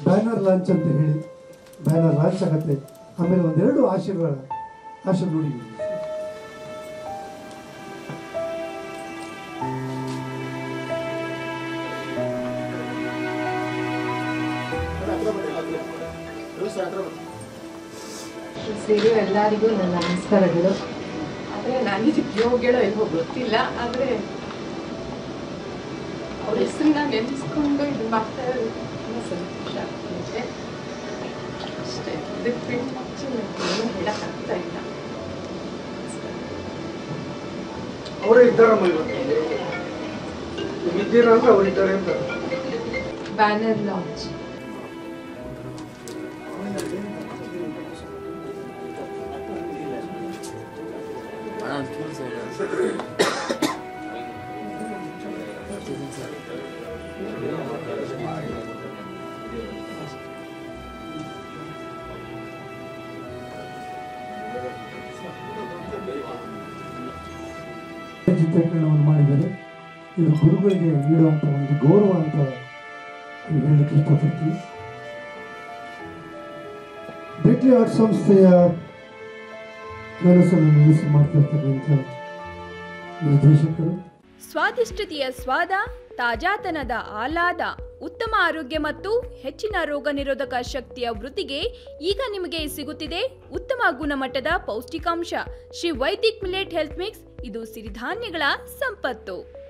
banner launch ಅಂತ ಹೇಳಿ banner launch ಆಗತ್ತೆ ಆಮೇಲೆ ಒಂದೆರಡು ಆಶೀರ್ವಾದ ಆಶೀರ್ ನೋಡಿ ಸೇರಿಯೋ ಎಲ್ಲರಿಗೂ ನನ್ನ ನಮಸ್ಕಾರಗಳು ಆದರೆ ನಾನು ಇದಕ್ಕೆ ಯೋಗ್ಯಳೋ ಇಲ್ವೋ ಗೊತ್ತಿಲ್ಲ ಆದರೆ ಅವ್ರ ಹೆಸರನ್ನ ನೆನೆಸ್ಕೊಂಡು ಇದು ಮಾಡ್ತಾ ಇರೋದು ತುಂಬ ಸಂತೋಷ ಆಗ್ತಿದೆ ಅಷ್ಟೇ ಇದಕ್ಕೆ ಬಿಟ್ಟು ಹೆಚ್ಚು ನನಗೆ ಏನೂ ಹೇಳೋಕ್ಕಾಗ್ತಾ ಇಲ್ಲ ಅವರೇ ಇದ್ದಾರಮ್ಮ ಇವತ್ತು ಇದ್ದೀರಾ ಅಂದ್ರೆ ಅವ್ರು ಇದ್ದಾರೆ ಅಂತ ಬ್ಯಾನರ್ ಲಾಂಚ್ ಚಿತ್ರೀಕರಣವನ್ನು ಮಾಡಿದ್ದಾರೆ ಇದು ಗುರುಗಳಿಗೆ ನೀಡುವಂಥ ಒಂದು ಗೌರವ ಅಂತ ಹೇಳಲಿಕ್ಕೆ ಇಷ್ಟಪಡ್ತೀನಿ ಬ್ರಿಟ್ಲಿ ಆರ್ಟ್ ಸಂಸ್ಥೆಯ ಕೆಲಸವನ್ನು ನಿಲ್ಲಿಸಿ ಮಾಡ್ತಿರ್ತಕ್ಕಂಥ ನಿರ್ದೇಶಕರು ಸ್ವಾದಿಷ್ಟತೆಯ ಸ್ವಾದ ತಾಜಾತನದ ಆಹ್ಲಾದ ಉತ್ತಮ ಆರೋಗ್ಯ ಮತ್ತು ಹೆಚ್ಚಿನ ರೋಗ ನಿರೋಧಕ ಶಕ್ತಿಯ ವೃದ್ಧಿಗೆ ಈಗ ನಿಮಗೆ ಸಿಗುತ್ತಿದೆ ಉತ್ತಮ ಗುಣಮಟ್ಟದ ಪೌಷ್ಟಿಕಾಂಶ Shri Vaidik millet health mix ಇದು ಸಿರಿಧಾನ್ಯಗಳ ಸಂಪತ್ತು